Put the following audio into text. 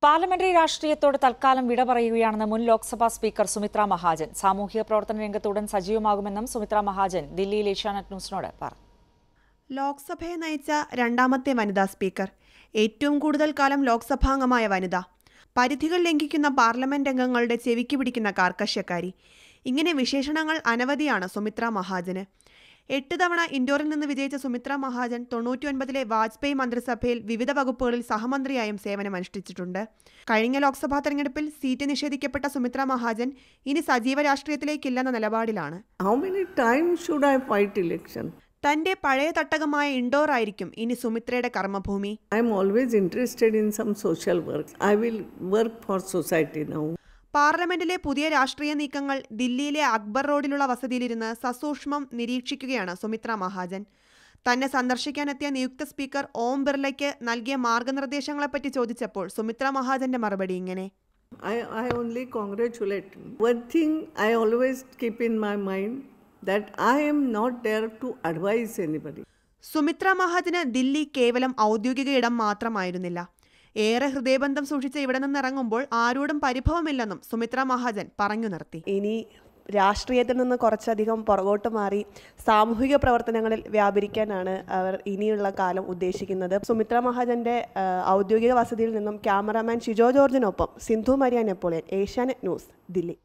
Parliamentary രാഷ്ട്രീയത്തോട് തൽക്കാലം വിട പറയുകയാണെന്ന് മുൻ ലോക്സഭാ സ്പീക്കർ സുമിത്ര മഹാജൻ സാമൂഹിക പ്രവർത്തന രംഗത്ത് ഉടൻ സജീവമാകുമെന്നും സുമിത്ര മഹാജൻ ദില്ലിയിൽ ഏഷ്യാനെറ്റ് ന്യൂസിനോട് പറഞ്ഞു ലോക്സഭയെ നയിച്ച രണ്ടാമത്തെ വനിതാ സ്പീക്കർ ഏറ്റവും കൂടുതൽ കാലം ലോക്സഭാംഗമായ വനിത പരിധികൾ ലംഘിക്കുന്ന പാർലമെന്റ് അംഗങ്ങളുടെ ചെവിക്ക് പിടിക്കുന്ന കാർക്കശ്യക്കാരി ഇങ്ങനെ വിശേഷണങ്ങൾ അനവധിയാണ് സുമിത്ര മഹാജന് എട്ട് തവണ ഇൻഡോറിൽ നിന്ന് വിജയിച്ച സുമിത്ര മഹാജൻ തൊണ്ണൂറ്റിയൊൻപതിലെ വാജ്പേയി മന്ത്രിസഭയിൽ വിവിധ വകുപ്പുകളിൽ സഹമന്ത്രിയായും സേവനമനുഷ്ഠിച്ചിട്ടുണ്ട് കഴിഞ്ഞ ലോക്സഭാ തെരഞ്ഞെടുപ്പിൽ സീറ്റ് നിഷേധിക്കപ്പെട്ട സുമിത്ര മഹാജൻ ഇനി സജീവ രാഷ്ട്രീയത്തിലേക്കില്ലെന്ന നിലപാടിലാണ് How many times should I fight election? തന്റെ പഴയ തട്ടകമായ ഇൻഡോർ ആയിരിക്കും ഇനി സുമിത്രയുടെ കർമ്മഭൂമി I'm always interested in some social work. I will work for society now. പാർലമെന്റിലെ പുതിയ രാഷ്ട്രീയ നീക്കങ്ങൾ ദില്ലിയിലെ അക്ബർ റോഡിലുള്ള വസതിയിലിരുന്ന് സസൂക്ഷ്മം നിരീക്ഷിക്കുകയാണ് സുമിത്ര മഹാജൻ തന്നെ സന്ദർശിക്കാനെത്തിയ നിയുക്ത സ്പീക്കർ ഓം ബിർളയ്ക്ക് നൽകിയ മാർഗനിർദ്ദേശങ്ങളെപ്പറ്റി ചോദിച്ചപ്പോൾ സുമിത്ര മഹാജന്റെ മറുപടി ഇങ്ങനെ I, I only congratulate. One thing I always keep in my mind that I am not there to advise anybody. Sumitra Mahajan Delhi കേവലം ഔദ്യോഗിക ഇടം മാത്രമായിരുന്നില്ല ഏറെ ഹൃദയബന്ധം സൂക്ഷിച്ച ഇവിടെ നിന്നിറങ്ങുമ്പോൾ ആരോടും പരിഭവമില്ലെന്നും സുമിത്ര മഹാജൻ പറഞ്ഞു നിർത്തി ഇനി രാഷ്ട്രീയത്തിൽ നിന്ന് കുറച്ചധികം പുറകോട്ട് മാറി സാമൂഹിക പ്രവർത്തനങ്ങളിൽ വ്യാപരിക്കാനാണ് അവർ ഇനിയുള്ള കാലം ഉദ്ദേശിക്കുന്നത് സുമിത്ര മഹാജന്റെ ആ, ഔദ്യോഗിക വസതിയിൽ നിന്നും ക്യാമറാമാൻ ഷിജോ ജോർജിനൊപ്പം സിന്ധു മരിയ നെപ്പോളിയൻ ഏഷ്യാനെറ്റ് ന്യൂസ് ദില്ലി